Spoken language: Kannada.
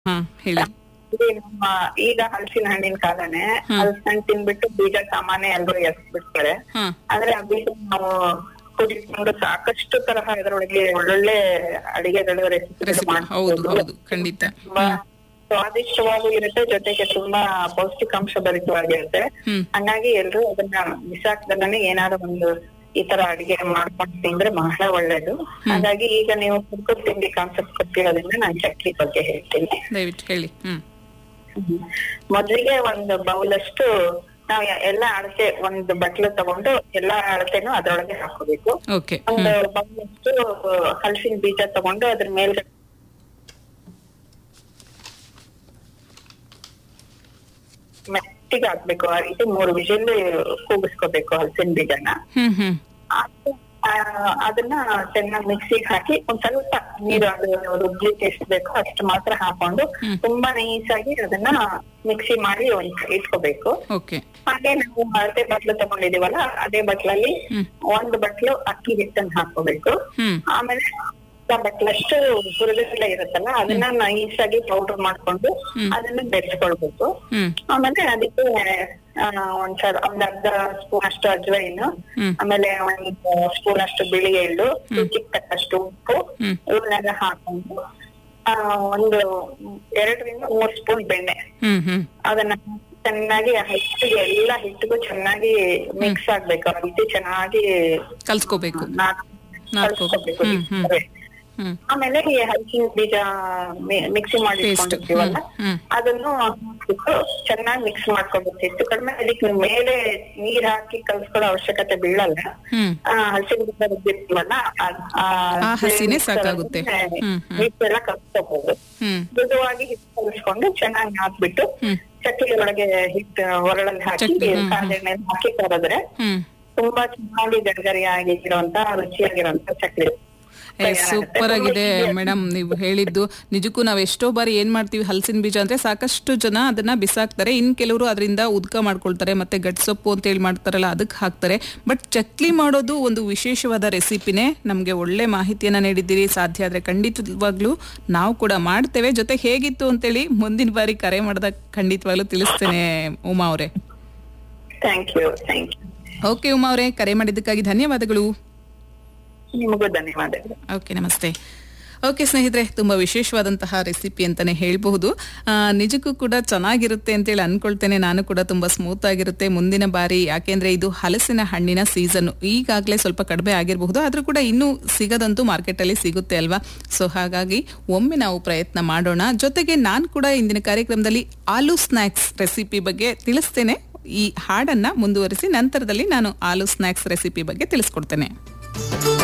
ಹಾ ಹೇಳಿ ಇದು ನಮ್ಮ ಈಗ ಹಲಸಿನ ಹಣ್ಣಿನ ಕಾಲನೇ ಹಲಸಿನ ಹಣ್ಣು ತಿನ್ಬಿಟ್ಟು ಬೀಜ ಸಾಮಾನ್ಯ ಎಲ್ರು ಎಸ್ ಬಿಡ್ತಾರೆ ಹಾ ಆದ್ರೆ ಆ ಬೀಜ ನಾವು ಕುದಿಸ್ಕೊಂಡು ಸಾಕಷ್ಟು ತರಹ ಇದರೊಳಗೆ ಒಳ್ಳೊಳ್ಳೆ ಅಡಿಗೆಗಳು ರೆಸಿಪಿ ರೆಸಿಪಿ ಹೌದು ಹೌದು ಖಂಡಿತ ತುಂಬಾ ಸ್ವಾದಿಷ್ಟವಾಗೂ ಇರುತ್ತೆ ಜೊತೆಗೆ ತುಂಬಾ ಪೌಷ್ಟಿಕಾಂಶ ಭರಿತವಾಗಿರುತ್ತೆ ಹ್ಮ್ ಹಂಗಾಗಿ ಎಲ್ರು ಅದನ್ನ ಬಿಸಾಕ್ದಲ್ಲೇ ಏನಾದ್ರು ಒಂದು ಈ ತರ ಅಡಿಗೆ ಮಾಡ್ಕೊಂಡು ತಿಂದ್ರೆ ಬಹಳ ಒಳ್ಳೇದು ಹಾಗಾಗಿ ಈಗ ನೀವು ಕುರ್ಕುರ್ ತಿಂಡಿ ಕಾನ್ಸೆಪ್ಟ್ ಕೊಟ್ಟಿರೋದ್ರಿಂದ ನಾನು ಚಕ್ಲಿ ಬಗ್ಗೆ ಹೇಳ್ತೀನಿ ದಯವಿಟ್ಟು ಹೇಳಿ ಹ್ಮ್ ಮೊದಲಿಗೆ ಒಂದು ಬೌಲ್ ಅಷ್ಟು ನಾವು ಎಲ್ಲ ಅಳತೆ ಒಂದು ಬಟ್ಲು ತಗೊಂಡು ಎಲ್ಲಾ ಅಳತೆನೂ ಅದ್ರೊಳಗೆ ಹಾಕೋಬೇಕು ಓಕೆ ಒಂದು ಬೌಲ್ ಅಷ್ಟು ಹಲಸಿನ ಬೀಜ ತಗೊಂಡು ಅದ್ರ ಮೇಲ್ಗಡೆ ಮೆತ್ತಿಗೆ ಹಾಕ್ಬೇಕು ಆ ರೀತಿ ಮೂರು ವಿಷಲ್ ಕೂಗಿಸ್ಕೋಬೇಕು ಹಲಸಿನ ಬೀಜನ ಹ್ಮ್ ಹ್ಮ್ ಅದು, ಆ, ಅದನ್ನ ಚೆನ್ನಾಗಿ ಮಿಕ್ಸಿಗೆ ಹಾಕಿ ಒಂದ್ ಸ್ವಲ್ಪ ನೀರು ಅದು ರುಬ್ಲಿಕ್ಕೆ ಎಷ್ಟು ಬೇಕೋ ಅಷ್ಟು ಮಾತ್ರ ಹಾಕೊಂಡು ತುಂಬಾ ನೈಸಾಗಿ ಅದನ್ನ ಮಿಕ್ಸಿ ಮಾಡಿ ಒಂದ್ ಇಟ್ಕೋಬೇಕು ಓಕೆ ಹಾಗೆ ನಾವು ಅಳತೆ ಬಟ್ಲು ತಗೊಂಡಿದೀವಲ್ಲ ಅದೇ ಬಟ್ಲಲ್ಲಿ ಒಂದು ಬಟ್ಲು ಅಕ್ಕಿ ಹಿಟ್ಟನ್ನ ಹಾಕೋಬೇಕು ಹ್ಮ್ ಆಮೇಲೆ ಅರ್ಧ ಬಟ್ಲಷ್ಟು ಹುರಿಗಡಲೆ ಇರುತ್ತಲ್ಲ ಅದನ್ನ ನೈಸಾಗಿ ಪೌಡರ್ ಮಾಡ್ಕೊಂಡು ಅದನ್ನ ಬೆರೆಸ್ಕೊಳ್ಬೇಕು ಹ್ಮ್ ಆಮೇಲೆ ಅದಕ್ಕೆ ಆ, ಒಂದ್ ಸಲ ಒಂದ್ ಅರ್ಧ ಸ್ಪೂನ್ ಅಷ್ಟು ಅಜ್ವೈನ್ ಹ್ಮ್. ಆಮೇಲೆ ಒಂದ್ ಸ್ಪೂನ್ ಅಷ್ಟು ಬಿಳಿ ಎಳ್ಳು ರುಚಿಗೆ ತಕ್ಕಷ್ಟು ಉಪ್ಪು ಹ್ಮ್. ಇವನ್ನೆಲ್ಲ ಹಾಕೊಂಡು ಆ, ಒಂದು ಎರಡರಿಂದ ಮೂರ್ ಸ್ಪೂನ್ ಬೆಣ್ಣೆ ಹ್ಮ್ ಹ್ಮ್ ಅದನ್ನ ಚೆನ್ನಾಗಿ ಆ ಹಿಟ್ಟಿಗೆ ಎಲ್ಲಾ ಹಿಟ್ಟಿಗೂ ಚೆನ್ನಾಗಿ ಮಿಕ್ಸ್ ಆಗ್ಬೇಕು ಆ ರೀತಿ ಚೆನ್ನಾಗಿ ಕಲ್ಸ್ಕೋಬೇಕು ನಾದ್- ನಾದ್ಕೋಬೇಕು. ಕಲ್ಸ್ಕೊಬೇಕು ಹ್ಮ್, ಹ್ಮ್. ಹಿಟ್ಟಿಗೆ. ಹ್ಮ್ ಆಮೇಲೆ ಈ ಹಲಸಿನ ಬೀಜ ಮಿಕ್ಸಿ ಮಾಡಿ Paste. ಇಟ್ಕೊಂಡಿರ್ತೀವಲ್ಲ ಹ್ಮ್, ಹ್ಮ್. ಅದನ್ನು ಹಾಕ್ಬಿಟ್ಟು ಚೆನ್ನಾಗಿ ಮಿಕ್ಸ್ ಮಾಡ್ಕೋಬೇಕು ಹೆಚ್ಚು ಕಡಿಮೆ ಅದಕ್ಕೆ ಮೇಲೆ ನೀರ್ ಹಾಕಿ ಕಲ್ಸ್ಕೊಳ್ಳೋ ಅವಶ್ಯಕತೆ ಬೀಳಲ್ಲ ಹ್ಮ್ ಆ, ಹಲಸಿನ ಬೀಜ ರುಬ್ಬಿರ್ತೀವಲ್ಲ ಆ- ಆ ಆ ಹಸಿನೇ mix ಸಾಕಾಗುತ್ತೆ. ಅದನ್ನೇ ಹ್ಮ್, ಹ್ಮ್. ಹಿಟ್ಟೆಲ್ಲ ಕಲ್ಸ್ಕೋಬಹುದು ಹ್ಮ್ ಮೃದುವಾಗಿ ಹಿಟ್ಟು ಕಲಿಸ್ಕೊಂಡು ಚೆನ್ನಾಗಿ ಹಾಕ್ಬಿಟ್ಟು ಹ್ಮ್. ಚಕ್ಲಿ ಒಳಗೆ ಹಿಟ್ಟು ಒರಳಲ್ಲಿ ಹಾಕಿ ಚಕ್ಲಿ, ಹ್ಮ್, ಹ್ಮ್. ಕಾಳೆಣ್ಣೆ ಹಾಕಿ ಕರೆದ್ರೆ ಹ್ಮ್ ತುಂಬಾ ಚೆನ್ನಾಗಿ ಗರಿಗರಿಯಾಗಿರುವಂತ ರುಚಿಯಾಗಿರುವಂತ ಚಕ್ಲಿ ಏ ಸೂಪರ್ ಆಗಿದೆ ಮೇಡಮ್ ನೀವು ಹೇಳಿದ್ದು ನಿಜಕ್ಕೂ ನಾವು ಎಷ್ಟೋ ಬಾರಿ ಏನ್ ಮಾಡ್ತೀವಿ ಹಲಸಿನ ಬೀಜ ಅಂದ್ರೆ ಸಾಕಷ್ಟು ಜನ ಅದನ್ನ ಬಿಸಾಕ್ತಾರೆ ಇನ್ ಕೆಲವರು ಅದರಿಂದ ಉದ್ಕ ಮಾಡ್ಕೊಳ್ತಾರೆ ಮತ್ತೆ ಗಟ್ಸೊಪ್ಪು ಅಂತ ಹೇಳಿ ಮಾಡ್ತಾರಲ್ಲ ಅದಕ್ಕೆ ಹಾಕ್ತಾರೆ ಬಟ್ ಚಕ್ಲಿ ಮಾಡೋದು ಒಂದು ವಿಶೇಷವಾದ ರೆಸಿಪಿನೇ ನಮಗೆ ಒಳ್ಳೆ ಮಾಹಿತಿಯನ್ನ ನೀಡಿದ್ದೀರಿ ಸಾಧ್ಯ ಆದ್ರೆ ಖಂಡಿತವಾಗ್ಲೂ ನಾವು ಕೂಡ ಮಾಡ್ತೇವೆ ಜೊತೆ ಹೇಗಿತ್ತು ಅಂತೇಳಿ ಮುಂದಿನ ಬಾರಿ ಕರೆ ಮಾಡಿದಾಗ ಖಂಡಿತವಾಗ್ಲೂ ತಿಳಿಸ್ತೇನೆ ಉಮಾ ಅವರೇ thank you thank you okay Uma ಅವರೇ ಕರೆ ಮಾಡಿದ್ದಕ್ಕಾಗಿ ಧನ್ಯವಾದಗಳು ನಿಮಗೂ ಧನ್ಯವಾದಗಳು ಓಕೆ ನಮಸ್ತೆ ಓಕೆ ಸ್ನೇಹಿತರೆ ತುಂಬ ವಿಶೇಷವಾದಂತಹ ರೆಸಿಪಿ ಅಂತಲೇ ಹೇಳಬಹುದು ಆ, ನಿಜಕ್ಕೂ ಕೂಡ ಚೆನ್ನಾಗಿರುತ್ತೆ ಅಂತೇಳಿ ಅನ್ಕೊಳ್ತೇನೆ ನಾನು ಕೂಡ ತುಂಬ ಸ್ಮೂತ್ ಆಗಿರುತ್ತೆ ಮುಂದಿನ ಬಾರಿ ಯಾಕೆಂದ್ರೆ ಇದು ಹಲಸಿನ ಹಣ್ಣಿನ ಸೀಸನ್ ಈಗಾಗಲೇ ಸ್ವಲ್ಪ ಕಡಿಮೆ ಆಗಿರಬಹುದು ಆದರೂ ಕೂಡ ಇನ್ನೂ ಸಿಗದಂತೂ ಮಾರ್ಕೆಟಲ್ಲಿ ಸಿಗುತ್ತೆ ಅಲ್ವಾ ಸೊ ಹಾಗಾಗಿ ಒಮ್ಮೆ ನಾವು ಪ್ರಯತ್ನ ಮಾಡೋಣ ಜೊತೆಗೆ ನಾನು ಕೂಡ ಇಂದಿನ ಕಾರ್ಯಕ್ರಮದಲ್ಲಿ ಆಲೂ ಸ್ನ್ಯಾಕ್ಸ್ ರೆಸಿಪಿ ಬಗ್ಗೆ ತಿಳಿಸ್ತೇನೆ ಈ ಹಾಡನ್ನ ಮುಂದುವರಿಸಿ ನಂತರದಲ್ಲಿ ನಾನು ಆಲೂ ಸ್ನ್ಯಾಕ್ಸ್ ರೆಸಿಪಿ ಬಗ್ಗೆ ತಿಳಿಸ್ಕೊಡ್ತೇನೆ